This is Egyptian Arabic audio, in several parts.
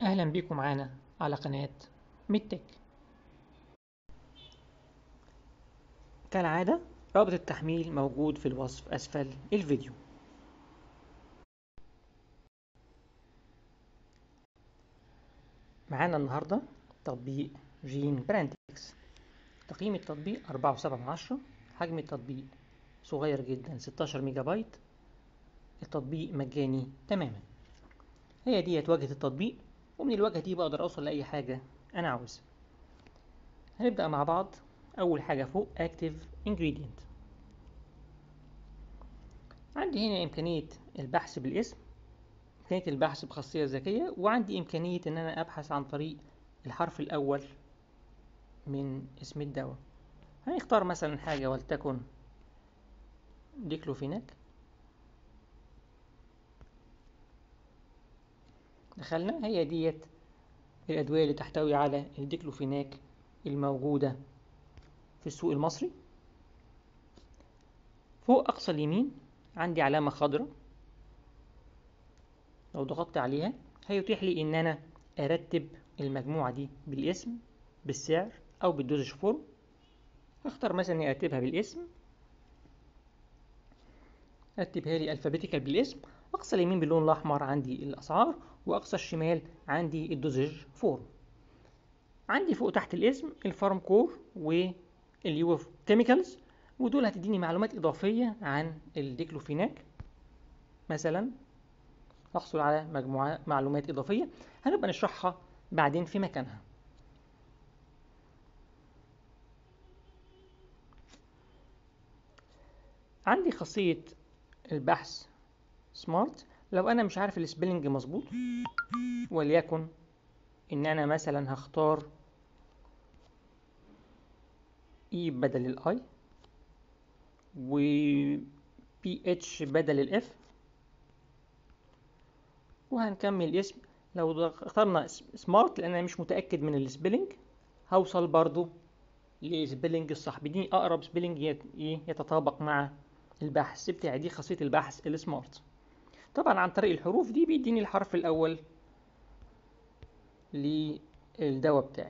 أهلا بيكم معانا على قناة ميدتك كالعادة رابط التحميل موجود في الوصف أسفل الفيديو معانا النهاردة تطبيق جين براندكس تقييم التطبيق أربعة وسبعة من عشرة حجم التطبيق صغير جدا 16 ميجا بايت التطبيق مجاني تماما هي ديت واجهة التطبيق ومن الواجهة دي بقدر أوصل لأي حاجة أنا عاوزها هنبدأ مع بعض أول حاجة فوق Active Ingredient عندي هنا إمكانية البحث بالاسم إمكانية البحث بخاصية ذكية وعندي إمكانية إن أنا أبحث عن طريق الحرف الأول من اسم الدواء هنختار مثلا حاجة ولتكن ديكلوفيناك دخلنا هي ديت الأدوية اللي تحتوي على الديكلوفيناك الموجودة في السوق المصري فوق أقصى اليمين عندي علامة خضراء لو ضغطت عليها هيتيح لي إن أنا أرتب المجموعة دي بالاسم بالسعر أو بالدوزج فورم هختار مثلا إني أرتبها بالاسم أرتبها لي ألفابيتيكال بالاسم أقصى اليمين باللون الأحمر عندي الأسعار وأقصى الشمال عندي الدوزج فورم عندي فوق تحت الاسم الفارم كور واليو كيميكالز ودول هتديني معلومات إضافية عن الديكلوفيناك مثلا أحصل على مجموعة معلومات إضافية هنبقى نشرحها بعدين في مكانها عندي خاصية البحث سمارت لو أنا مش عارف السبيلنج مظبوط وليكن إن أنا مثلا هختار E بدل الآي و PH بدل الإف وهنكمل اسم لو اخترنا سمارت لأن أنا مش متأكد من السبيلنج هوصل برضو لسبيلنج الصح بيديني أقرب سبيلنج يتطابق مع البحث بتاعي دي خاصية البحث السمارت طبعا عن طريق الحروف دي بيديني الحرف الأول للدواء بتاعي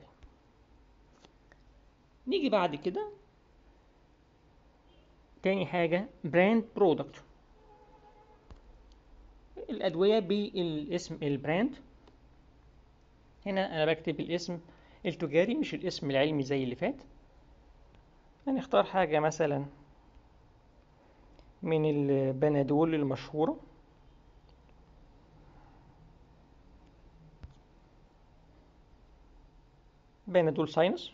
نيجي بعد كده تاني حاجة براند برودكت الأدوية بالاسم البراند هنا أنا بكتب الاسم التجاري مش الاسم العلمي زي اللي فات هنختار حاجة مثلا من البنادول المشهورة بنادول ساينس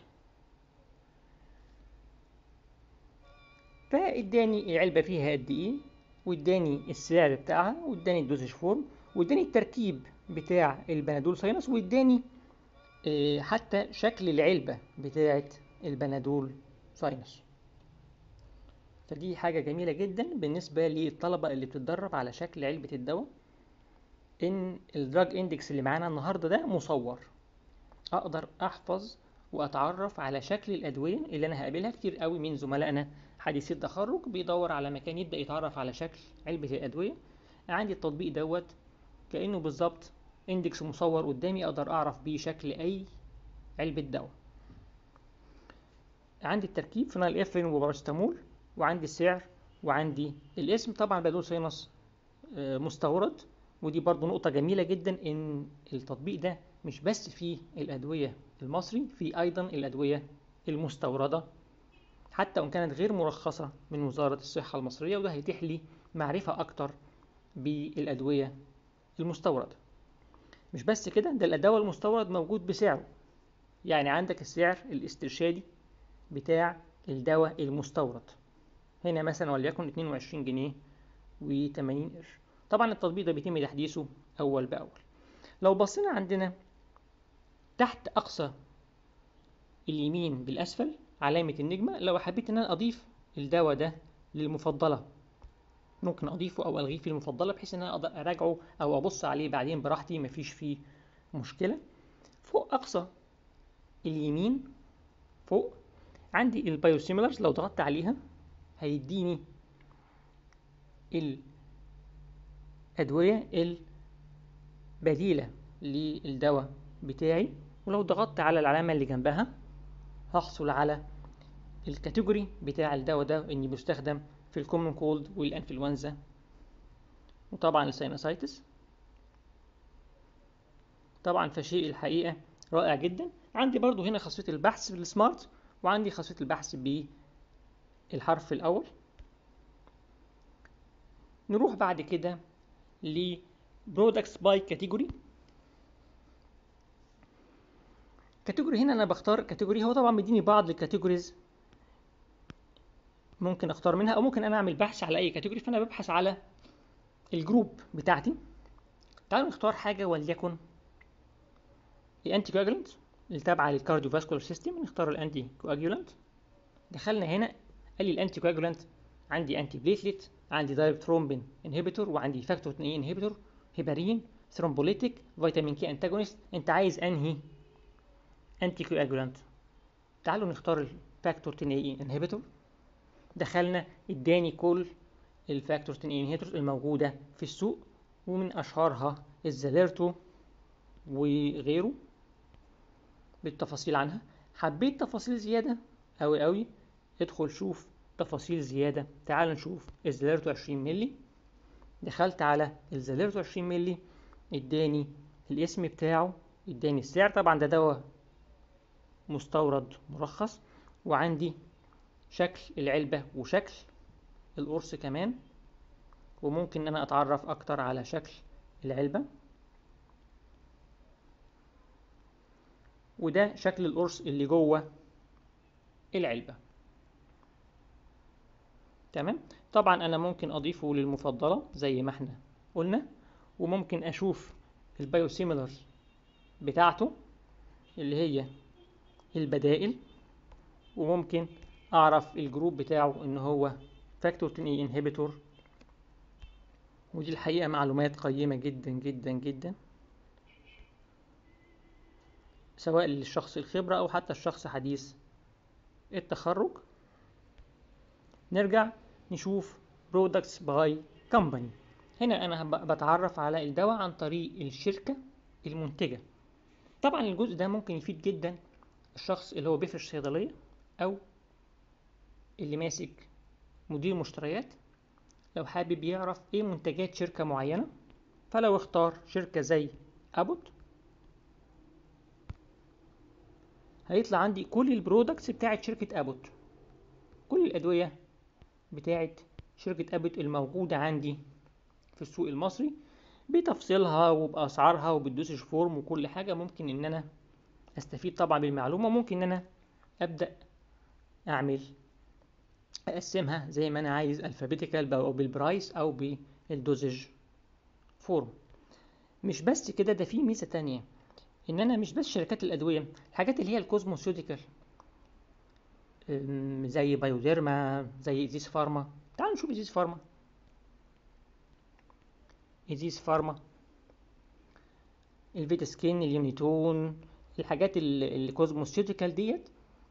فاداني العلبة فيها قد ايه واداني السعر بتاعها واداني الدوزج فورم واداني التركيب بتاع البنادول ساينس واداني اه حتى شكل العلبة بتاعة البنادول ساينس فدي حاجة جميلة جدا بالنسبة للطلبة اللي بتتدرب على شكل علبة الدواء ان الدراج اندكس اللي معانا النهاردة ده مصور اقدر احفظ واتعرف على شكل الادويه اللي انا هقابلها كتير قوي من زملائنا حديثي التخرج بيدور على مكان يبدا يتعرف على شكل علبه الادويه عندي التطبيق دوت كانه بالظبط اندكس مصور قدامي اقدر اعرف بيه شكل اي علبه دواء عندي التركيب فينال افرين وبارستامول وعندي السعر وعندي الاسم طبعا بدول ساينس مستورد ودي برضو نقطة جميلة جدا ان التطبيق ده مش بس في الأدوية المصري في أيضا الأدوية المستوردة حتى وإن كانت غير مرخصة من وزارة الصحة المصرية وده هيتيح لي معرفة أكتر بالأدوية المستوردة مش بس كده ده الدواء المستورد موجود بسعره يعني عندك السعر الاسترشادي بتاع الدواء المستورد هنا مثلا وليكن 22 جنيه و80 قرش طبعا التطبيق ده بيتم تحديثه أول بأول لو بصينا عندنا تحت أقصى اليمين بالأسفل علامة النجمة لو حبيت إن أنا أضيف الدواء ده للمفضلة ممكن أضيفه أو ألغيه في المفضلة بحيث إن أنا أقدر أراجعه أو أبص عليه بعدين براحتي مفيش فيه مشكلة فوق أقصى اليمين فوق عندي البايوسيميلرز لو ضغطت عليها هيديني الأدوية البديلة للدواء بتاعي ولو ضغطت على العلامة اللي جنبها هحصل على الكاتيجوري بتاع الدواء ده اني بيستخدم في الكومن كولد والانفلونزا وطبعا السينوسايتس طبعا فشيء الحقيقة رائع جدا عندي برضو هنا خاصية البحث بالسمارت وعندي خاصية البحث بالحرف الأول نروح بعد كده ل products by category كاتيجوري هنا انا بختار كاتيجوري هو طبعا مديني بعض الكاتيجوريز ممكن اختار منها او ممكن انا اعمل بحث على اي كاتيجوري فانا ببحث على الجروب بتاعتي تعالوا نختار حاجه وليكن الانتي كواجولانت اللي تابعه للكارديو فاسكولار سيستم نختار الانتي كواجولانت دخلنا هنا قال لي الانتي كواجولانت عندي انتي بليتلت عندي دايركت ثرومبين انهبيتور وعندي فاكتور 2 انهبيتور هيبارين ثرومبوليتيك فيتامين كي انتاجونست انت عايز انهي انتي كواجولانت تعالوا نختار الفاكتور 10 اي انهبيتور دخلنا اداني كل الفاكتور 10 انهبيتورز الموجوده في السوق ومن اشهرها الزاليرتو وغيره بالتفاصيل عنها حبيت تفاصيل زياده قوي قوي ادخل شوف تفاصيل زياده تعال نشوف الزاليرتو 20 مللي دخلت على الزاليرتو 20 مللي اداني الاسم بتاعه اداني السعر طبعا ده دواء مستورد مرخص وعندي شكل العلبة وشكل القرص كمان وممكن ان انا اتعرف اكتر على شكل العلبة وده شكل القرص اللي جوه العلبة تمام طبعا انا ممكن اضيفه للمفضلة زي ما احنا قلنا وممكن اشوف البايوسيميلر بتاعته اللي هي البدائل وممكن اعرف الجروب بتاعه ان هو فاكتور 10 اي انهبيتور ودي الحقيقة معلومات قيمة جدا جدا جدا سواء للشخص الخبرة او حتى الشخص حديث التخرج نرجع نشوف products by company هنا انا بتعرف على الدواء عن طريق الشركة المنتجة طبعا الجزء ده ممكن يفيد جدا الشخص اللي هو بيفرش صيدلية أو اللي ماسك مدير مشتريات لو حابب يعرف ايه منتجات شركة معينة فلو اختار شركة زي أبوت هيطلع عندي كل البرودكتس بتاعت شركة أبوت كل الأدوية بتاعت شركة أبوت الموجودة عندي في السوق المصري بتفصيلها وبأسعارها وبالدوسج فورم وكل حاجة ممكن إن أنا استفيد طبعا بالمعلومة ممكن ان انا ابدأ اعمل اقسمها زي ما انا عايز الفابيتيكال او بالبرايس او بالدوزج فورم مش بس كده ده في ميزة تانية ان انا مش بس شركات الادوية الحاجات اللي هي الكوزموسيوتيكال زي بايوديرما زي ايزيس فارما تعالوا نشوف ايزيس فارما ايزيس فارما الفيتا سكين اليونيتون الحاجات الكوزموسيوتيكال ديت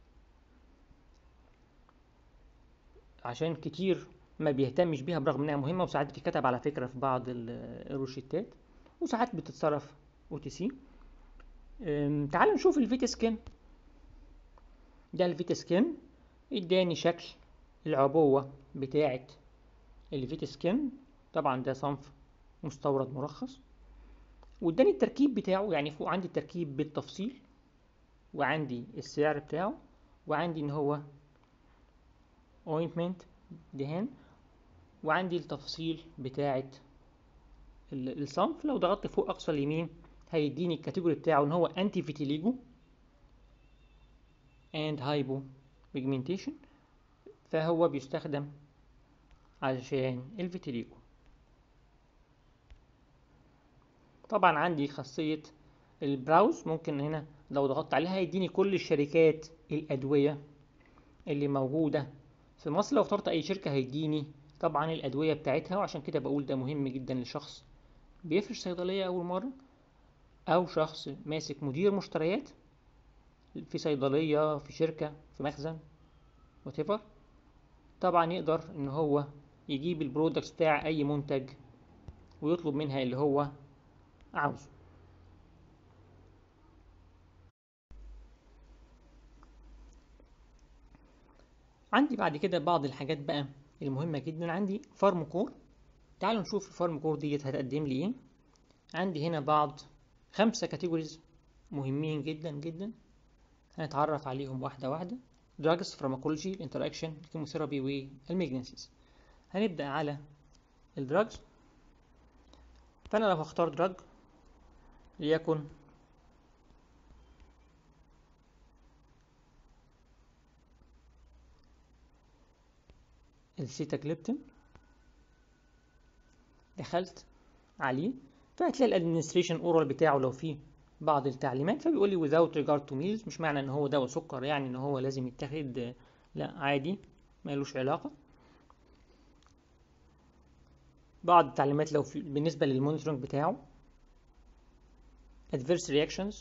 عشان كتير ما بيهتمش بيها برغم انها مهمه وساعات بتتكتب على فكره في بعض الروشتات وساعات بتتصرف او تي سي تعالوا نشوف الفيتا سكين ده الفيتا سكين اداني شكل العبوه بتاعه الفيتا سكين طبعا ده صنف مستورد مرخص واداني التركيب بتاعه يعني فوق عندي التركيب بالتفصيل وعندي السعر بتاعه وعندي ان هو اوينتمنت دهان وعندي التفصيل بتاعه الصنف لو ضغطت فوق اقصى اليمين هيديني الكاتيجوري بتاعه ان هو انتي فيتيليجو اند هايبو بيجمنتيشن فهو بيستخدم عشان الفيتيليجو طبعا عندي خاصية البراوز ممكن هنا لو ضغطت عليها يديني كل الشركات الأدوية اللي موجودة في مصر لو اخترت أي شركة هيديني طبعا الأدوية بتاعتها وعشان كده بقول ده مهم جدا لشخص بيفرش صيدلية أول مرة أو شخص ماسك مدير مشتريات في صيدلية في شركة في مخزن whatever طبعا يقدر ان هو يجيب البرودكتس بتاع اي منتج ويطلب منها اللي هو عاوزه عندي بعد كده بعض الحاجات بقى المهمة جدا عندي فارم كور تعالوا نشوف الفارم كور ديت هتقدم لي ايه عندي هنا بعض خمسة كاتيجوريز مهمين جدا جدا هنتعرف عليهم واحدة واحدة drugs pharmacology interaction الكيموثيرابي والميجنسيس هنبدأ على الدراجز فأنا لو هختار دراج ليكن السيتاجليبتين دخلت عليه فهتلاقي الادمنستريشن اورال بتاعه لو فيه بعض التعليمات فبيقول لي without regard to meals مش معنى ان هو دواء سكر يعني ان هو لازم يتاخد لا عادي مالوش علاقة بعض التعليمات لو في بالنسبة للمونيتورنج بتاعه adverse reactions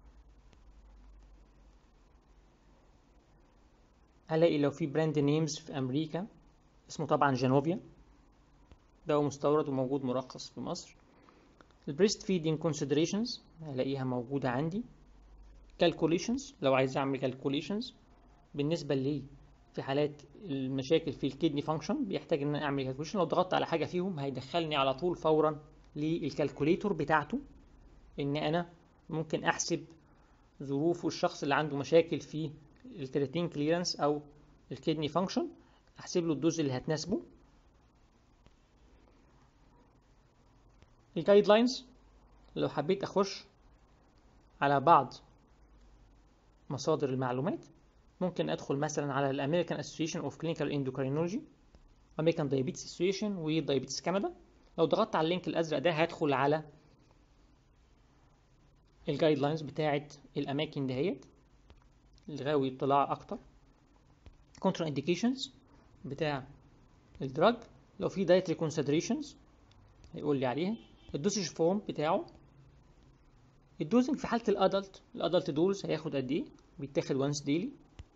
هلاقي لو في براند نيمز في أمريكا اسمه طبعا جانوفيا دواء مستورد وموجود مرخص في مصر البريست فيدنج كونسيدريشنز هلاقيها موجودة عندي calculations لو عايز أعمل calculations بالنسبة لي في حالات المشاكل في الكدني فانكشن بيحتاج ان انا اعمل كالكوليشن لو ضغطت على حاجه فيهم هيدخلني على طول فورا للكالكوليتور بتاعته ان انا ممكن احسب ظروف الشخص اللي عنده مشاكل في الكرياتين كليرنس او الكدني فانكشن احسب له الدوز اللي هتناسبه الجايد لاينز لو حبيت اخش على بعض مصادر المعلومات ممكن ادخل مثلا على الامريكان اسوسيشن اوف كلينيكال اندوكرينولوجي امريكان دايابيتس اسوسيشن ودايابيتس كندا لو ضغطت على اللينك الازرق ده هدخل على الجايد لاينز بتاعه الاماكن دهيت اللي غاوي اطلاع اكتر كونترا انديكيشنز بتاع الدراج لو في دايتري كونسيدريشنز هيقول لي عليها الدوسج فورم بتاعه الدوزنج في حاله الادلت الادلت دولز هياخد قد ايه بيتاخد وانس ديلي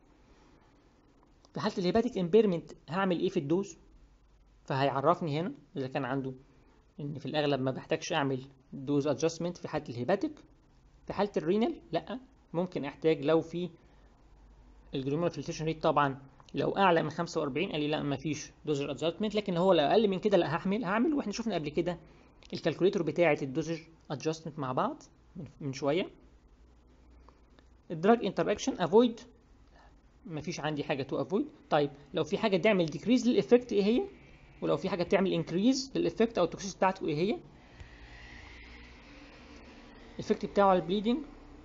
في حاله الهيباتيك امبيرمنت هعمل ايه في الدوز فهيعرفني هنا اذا كان عنده ان في الاغلب ما بحتاجش اعمل دوز ادجستمنت في حاله الهيباتيك في حاله الرينال لا ممكن احتاج لو في الجلوميرال فلتريشن ريت طبعا لو اعلى من 45 قال لي لا ما فيش دوز ادجستمنت لكن هو لو اقل من كده لا هعمل هعمل واحنا شفنا قبل كده الكالكوليتور بتاعه الدوزج ادجستمنت مع بعض من شويه الدراج انتراكشن افويد مفيش عندي حاجه تو افويد طيب لو في حاجه تعمل ديكريز للافكت ايه هي ولو في حاجه بتعمل انكريز للافكت او التوكسيس بتاعته ايه هي الافكت بتاعه على البليدنج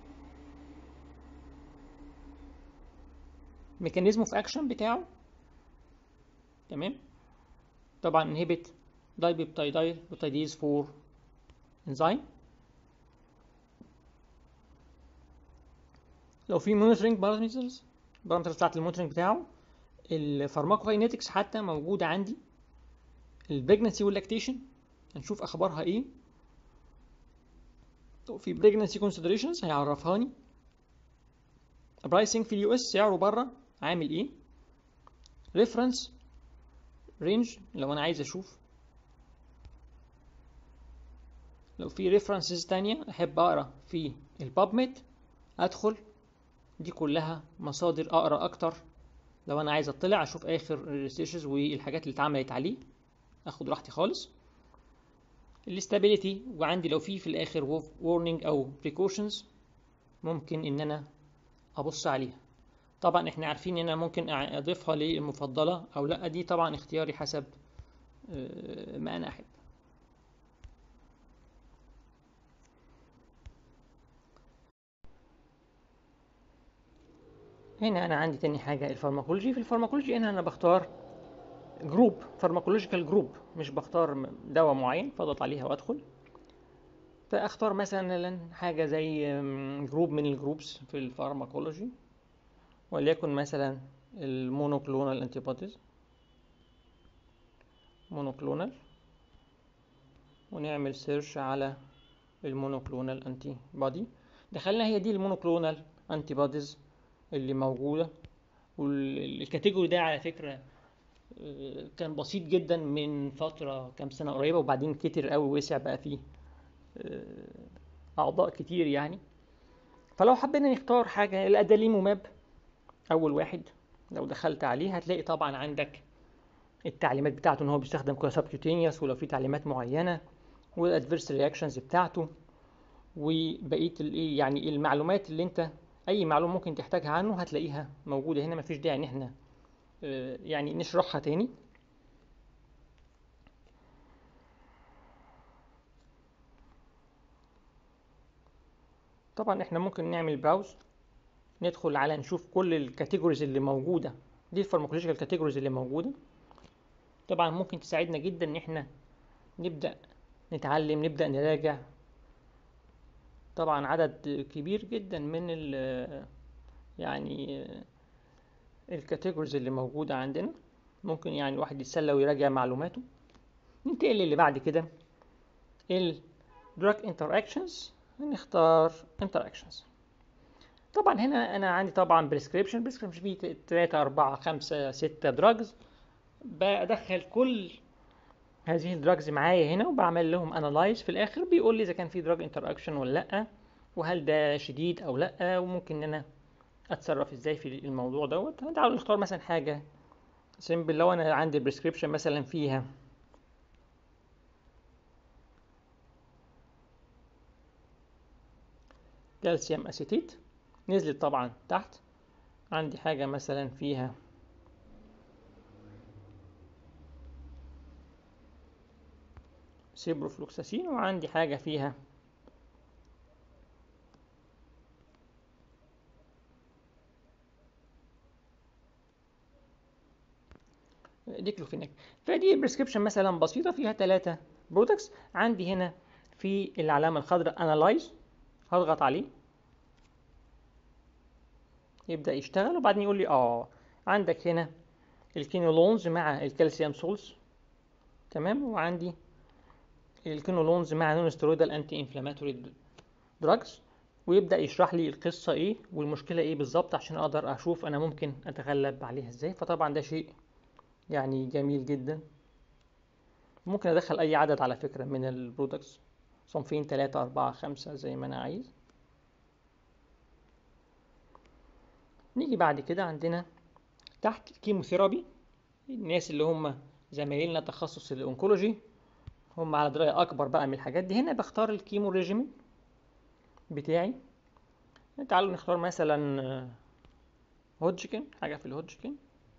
ميكانيزم اوف اكشن بتاعه تمام طبعا انهبت دايبيبتايدايل بيبتايديز 4 انزيم لو في مونيتورنج بارامترز البارامترز بتاعت المونيتورنج بتاعه الفارماكوكاينetics حتى موجودة عندي البريجنسي واللاكتيشن هنشوف اخبارها ايه لو في بريجنسي كونسيدريشنز هيعرفهاني برايسنج في اليو اس سعره بره عامل ايه ريفرنس رينج لو انا عايز اشوف لو في ريفرنسز تانية احب اقرا في البابميد ادخل دي كلها مصادر اقرا اكتر لو انا عايز اطلع اشوف اخر الريسيرشز والحاجات اللي اتعملت عليه اخد راحتي خالص الاستابيليتي وعندي لو في في الاخر warning او precautions ممكن ان انا ابص عليها طبعا احنا عارفين ان انا ممكن اضيفها للمفضله او لا دي طبعا اختياري حسب ما انا احب هنا انا عندي تاني حاجه الفارماكولوجي في الفارماكولوجي هنا انا بختار جروب فارماكولوجيكال جروب مش بختار دواء معين فاضغط عليها وادخل فاختار مثلا حاجه زي جروب من الجروبس في الفارماكولوجي وليكن مثلا المونوكلونال انتيبوديز مونوكلونال ونعمل سيرش على المونوكلونال انتي بودي دخلنا هي دي المونوكلونال انتي بوديز اللي موجوده والكاتيجوري ده على فكره كان بسيط جدا من فتره كام سنه قريبه وبعدين كتر قوي وسع بقى فيه اعضاء كتير يعني فلو حبينا نختار حاجه الاداليموماب اول واحد لو دخلت عليه هتلاقي طبعا عندك التعليمات بتاعته ان هو بيستخدم كسبكيوتينيوس ولو في تعليمات معينه والادفيرس رياكشنز بتاعته وبقيه الايه يعني المعلومات اللي انت اي معلومه ممكن تحتاجها عنه هتلاقيها موجوده هنا مفيش داعي ان احنا آه، يعني نشرحها تاني طبعا احنا ممكن نعمل براوز ندخل على نشوف كل الكاتيجوريز اللي موجوده دي الفارماكولوجيكال كاتيجوريز اللي موجوده طبعا ممكن تساعدنا جدا ان احنا نبدا نتعلم نبدا نراجع طبعا عدد كبير جدا من ال يعني الكاتيجوريز اللي موجودة عندنا ممكن يعني الواحد يتسلى ويراجع معلوماته ننتقل للي بعد كده ال drug interactions نختار interactions طبعا هنا انا عندي طبعا prescription prescription فيه 3 4 5 6 drugs بدخل كل هذه الدراجز معايا هنا وبعمل لهم انالايز في الاخر بيقول لي اذا كان في دراج انتراكشن ولا لا وهل ده شديد او لا وممكن ان انا اتصرف ازاي في الموضوع دوت تعالوا نختار مثلا حاجه سيمبل لو انا عندي بريسكريبشن مثلا فيها كالسيوم اسيتيت نزلت طبعا تحت عندي حاجه مثلا فيها سيبروفلوكساسين وعندي حاجة فيها ديكلوفيناك فدي بريسكريبشن مثلا بسيطة فيها ثلاثة برودكتس عندي هنا في العلامة الخضراء انالايز هضغط عليه يبدأ يشتغل وبعدين يقول لي اه عندك هنا الكينولونز مع الكالسيوم سولز تمام وعندي الكينولونز مع نون ستيرويدال انتي انفلاماتوري دراجز ويبدا يشرح لي القصه ايه والمشكله ايه بالظبط عشان اقدر اشوف انا ممكن اتغلب عليها ازاي فطبعا ده شيء يعني جميل جدا ممكن ادخل اي عدد على فكره من البرودكتس صنفين ثلاثة أربعة خمسة زي ما أنا عايز نيجي بعد كده عندنا تحت الكيموثيرابي الناس اللي هم زمايلنا تخصص الأونكولوجي هم على دراية أكبر بقى من الحاجات دي هنا بختار الكيمو ريجيمين بتاعي تعالوا نختار مثلا هودجكن حاجة في الهودجكن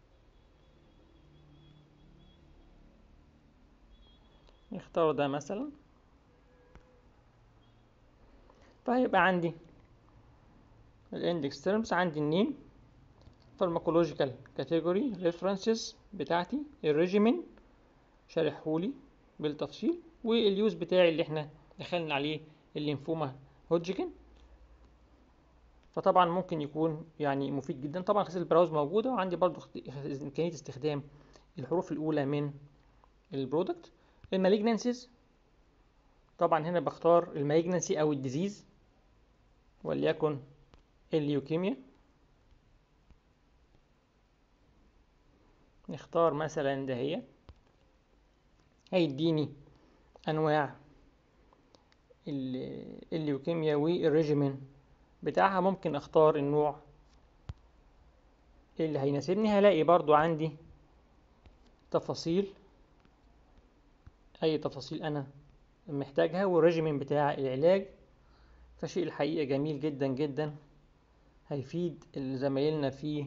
نختار ده مثلا فهيبقى عندي الاندكس تيرمز عندي النيم فارماكولوجيكال كاتيجوري ريفرنسز بتاعتي الريجيمين شارحهولي بالتفصيل واليوز بتاعي اللي احنا دخلنا عليه الليمفوما هودجكن فطبعا ممكن يكون يعني مفيد جدا طبعا خاصية البراوز موجودة وعندي برضو إمكانية استخدام الحروف الأولى من البرودكت المالجنانسيز طبعا هنا بختار المالجنانسي أو الديزيز وليكن الليوكيميا نختار مثلا دهيت هيديني انواع الليوكيميا والريجيمين بتاعها ممكن اختار النوع اللي هيناسبني هلاقي برضو عندي تفاصيل اي تفاصيل انا محتاجها والريجيمين بتاع العلاج فشيء الحقيقة جميل جدا جدا هيفيد زمايلنا في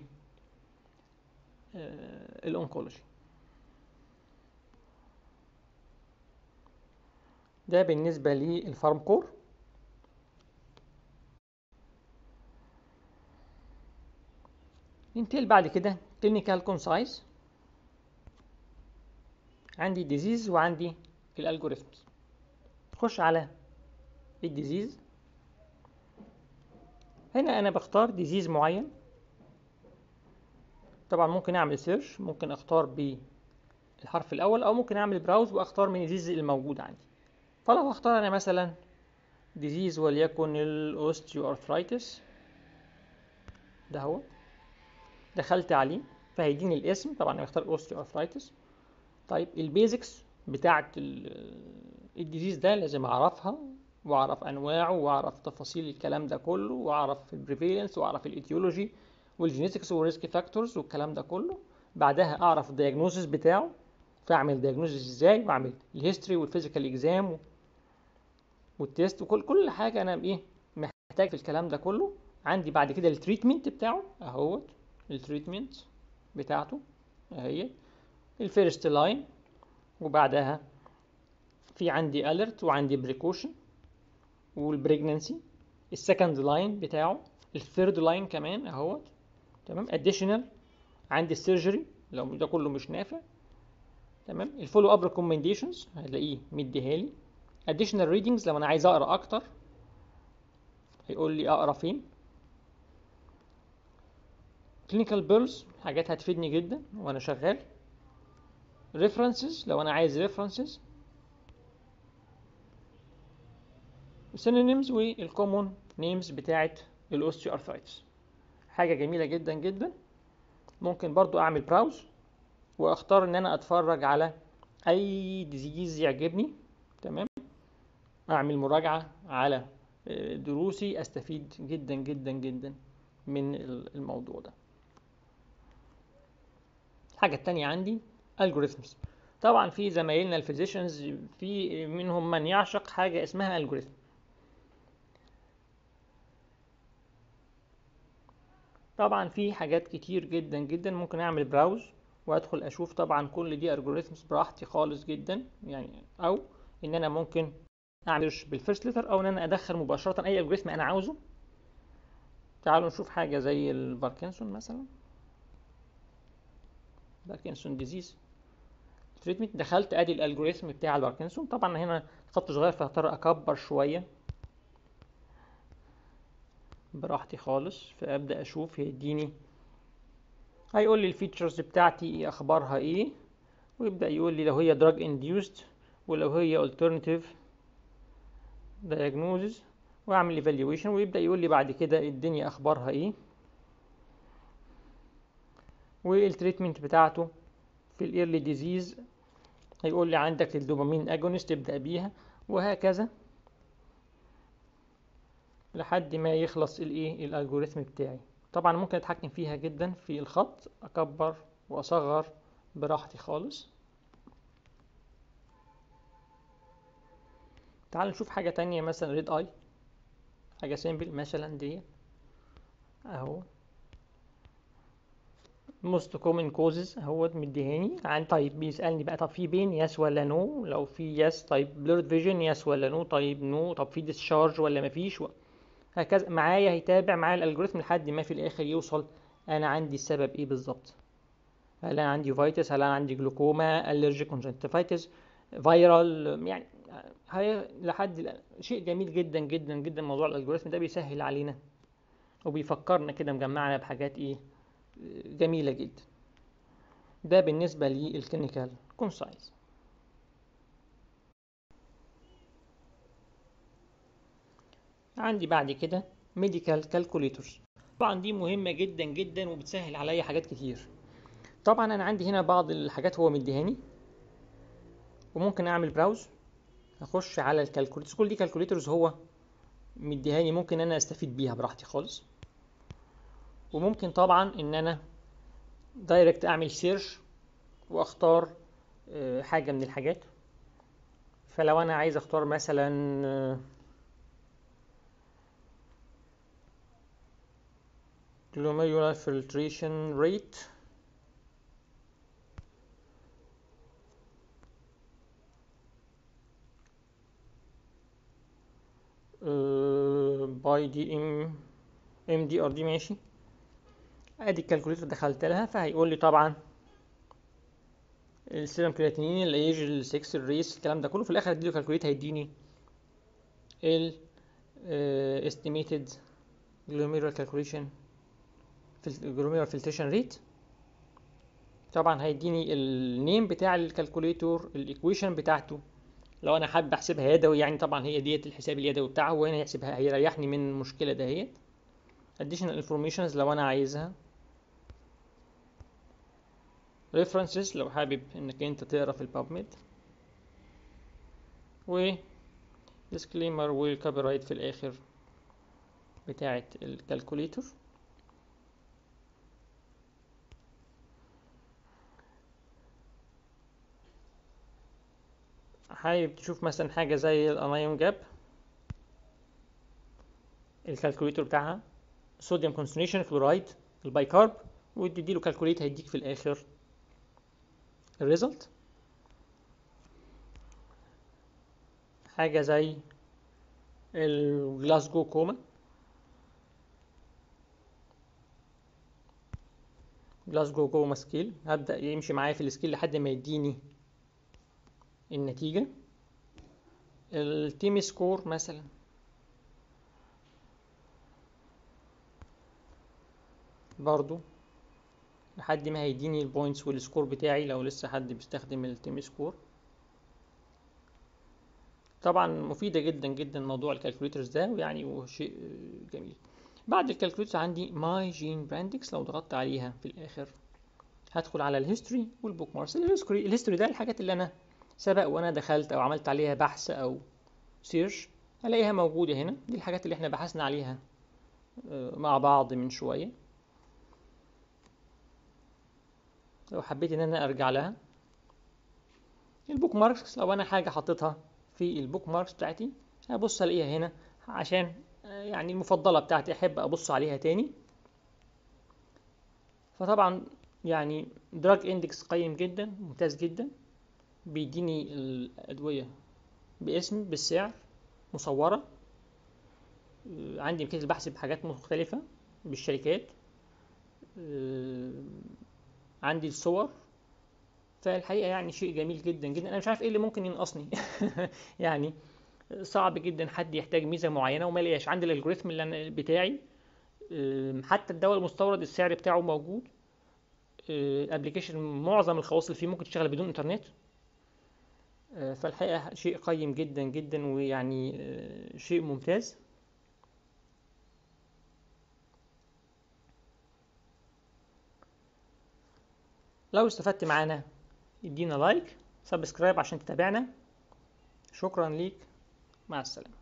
الأونكولوجي ده بالنسبة للفارم كور ننتقل بعد كده clinical concise عندي disease وعندي الالجوريثمز نخش على الديزيز هنا انا بختار ديزيز معين طبعا ممكن اعمل سيرش ممكن اختار بالحرف الاول او ممكن اعمل براوز واختار من الديزيز الموجود عندي فلو اختار انا مثلا ديزيز وليكن الاوستيوارثرايتس ده هو دخلت عليه فهيديني الاسم طبعا انا بختار اوستيوارثرايتس طيب البيزكس بتاعه الديزيز ده لازم اعرفها واعرف انواعه واعرف تفاصيل الكلام ده كله واعرف البريفالنس واعرف الايتيولوجي والجينيتكس والريسك فاكتورز والكلام ده كله بعدها اعرف الدياجنوزس بتاعه فاعمل دياجنوزس ازاي واعمل الهيستوري والفيزيكال اكزام والتيست وكل كل حاجه انا ايه محتاج في الكلام ده كله عندي بعد كده التريتمنت بتاعه اهوت التريتمنت بتاعته اهي الفيرست لاين وبعدها في عندي اليرت وعندي بريكوشن والبريجننسي السكند لاين بتاعه الثيرد لاين كمان اهوت تمام اديشنال عندي السيرجري لو ده كله مش نافع تمام الفولو اب ريكومنديشنز هتلاقيه مديها لي اديشنال ريدنجز لو انا عايز اقرا اكتر هيقول لي اقرا فين كلينيكال بيرلز حاجات هتفيدني جدا وانا شغال references لو انا عايز references synonyms والcommon names بتاعت الاوستيوارثرايتس حاجه جميله جدا جدا ممكن برضو اعمل براوز واختار ان انا اتفرج على اي ديزيز يعجبني تمام اعمل مراجعه على دروسي استفيد جدا جدا جدا من الموضوع ده الحاجه التانية عندي algorithms طبعا في زمايلنا الفيزيشنز في منهم من يعشق حاجه اسمها algorithm طبعا في حاجات كتير جدا جدا ممكن اعمل براوز وادخل اشوف طبعا كل دي algorithms براحتي خالص جدا يعني او ان انا ممكن اعمل بالفيرست لتر او ان انا ادخل مباشره اي algorithm انا عاوزه تعالوا نشوف حاجه زي الباركنسون مثلا باركنسون ديزيز تريتمنت دخلت ادي الالجوريثم بتاع الباركنسون طبعا هنا خط صغير فهضطر اكبر شويه براحتي خالص فابدا اشوف يديني هيقول لي الفيتشرز بتاعتي ايه اخبارها ايه ويبدا يقول لي لو هي دراج انديوست ولو هي alternative diagnosis واعمل ايفالويشن ويبدا يقول لي بعد كده الدنيا اخبارها ايه والتريتمنت بتاعته في الايرلي ديزيز هيقول لي عندك الدوبامين اجونست تبدا بيها وهكذا لحد ما يخلص الايه الالجوريثم بتاعي طبعا ممكن اتحكم فيها جدا في الخط اكبر واصغر براحتي خالص تعال نشوف حاجة تانية مثلا ريد اي حاجة سيمبل مثلا دي اهو most common causes اهوت مديهاني عن طيب بيسألني بقى طب في بين يس ولا نو لو في يس طيب blurred vision يس ولا نو طيب نو طب في discharge ولا مفيش و... هكذا معايا هيتابع معايا الالجوريثم لحد ما في الاخر يوصل انا عندي السبب ايه بالظبط هل انا عندي فيتس هل انا عندي جلوكوما الرجيك كونجنتيفايتس فيرال يعني هي لحد شيء جميل جدا جدا جدا موضوع الالجوريثم ده بيسهل علينا وبيفكرنا كده مجمعنا بحاجات ايه جميلة جدا ده بالنسبة للكلينيكال كونسايز عندي بعد كده ميديكال كالكوليتورز طبعا دي مهمة جدا جدا وبتسهل عليا حاجات كتير طبعا انا عندي هنا بعض الحاجات هو مديهاني وممكن اعمل براوز اخش على الكالكوليترز كل دي كالكوليترز هو مديهاني ممكن انا استفيد بيها براحتي خالص وممكن طبعا ان انا دايركت اعمل سيرش واختار حاجة من الحاجات فلو انا عايز اختار مثلا glomerular filtration rate باي دي ام ام دي ار دي ماشي ادي الكالكوليتر دخلت لها فهيقول لي طبعا السيرم كرياتينين الايج السكس الريس الكلام ده كله في الاخر اديله كالكوليت هيديني ال estimated glomerular calculation glomerular filtration rate طبعا هيديني النيم بتاع الكالكوليتور الايكويشن بتاعته لو انا حابب احسبها يدوي يعني طبعا هي ديت الحساب اليدوي بتاعه وهنا هيحسبها هيريحني من المشكله دهيت additional informations لو انا عايزها references لو حابب انك انت تقرا في البابميد و disclaimer والcopyright رايت في الاخر بتاعه الكالكوليتور طبعا هيديني النيم بتاع الكالكوليتور الايكويشن بتاعته لو انا حابب احسبها يدوي يعني طبعا هي ديت الحساب اليدوي بتاعه وهنا هيحسبها هيريحني من المشكله دهيت additional informations لو انا عايزها references لو حابب انك انت تقرا في البابميد و disclaimer والcopyright في الاخر بتاعه الكالكوليتور حابب تشوف مثلا حاجة زي الانايون جاب الكالكوليتور بتاعها صوديوم كونسنتريشن كلورايد البايكارب وتديله كالكوليت هيديك في الاخر الريزلت حاجة زي الجلاسجو كوما جلاسجو كوما سكيل هبدأ يمشي معايا في السكيل لحد ما يديني النتيجة التيم سكور مثلا برضو لحد ما هيديني البوينتس والسكور بتاعي لو لسه حد بيستخدم التيم سكور طبعا مفيدة جدا جدا موضوع الكالكوليترز ده ويعني وشيء جميل بعد الكالكوليتر عندي ماي جين براندكس لو ضغطت عليها في الاخر هدخل على الهيستوري والبوك ماركس الهيستوري الهيستوري ده الحاجات اللي انا سبق وانا دخلت او عملت عليها بحث او سيرش هلاقيها موجودة هنا دي الحاجات اللي احنا بحثنا عليها مع بعض من شوية لو حبيت ان انا ارجع لها البوك ماركس لو انا حاجة حطيتها في البوك ماركس بتاعتي هبص الاقيها هنا عشان يعني المفضلة بتاعتي احب ابص عليها تاني فطبعا يعني دراج اندكس قيم جدا ممتاز جدا بيديني الادوية باسم بالسعر مصورة عندي امكانية البحث بحاجات مختلفة بالشركات عندي الصور فالحقيقة يعني شيء جميل جدا جدا أنا مش عارف إيه اللي ممكن ينقصني يعني صعب جدا حد يحتاج ميزة معينة وما يلاقيش عندي الالجوريثم اللي أنا بتاعي حتى الدواء المستورد السعر بتاعه موجود الابلكيشن معظم الخواص اللي فيه ممكن تشتغل بدون انترنت فالحقيقة شيء قيم جدا جدا ويعني شيء ممتاز لو استفدت معانا ادينا لايك سبسكرايب عشان تتابعنا شكرا ليك مع السلامة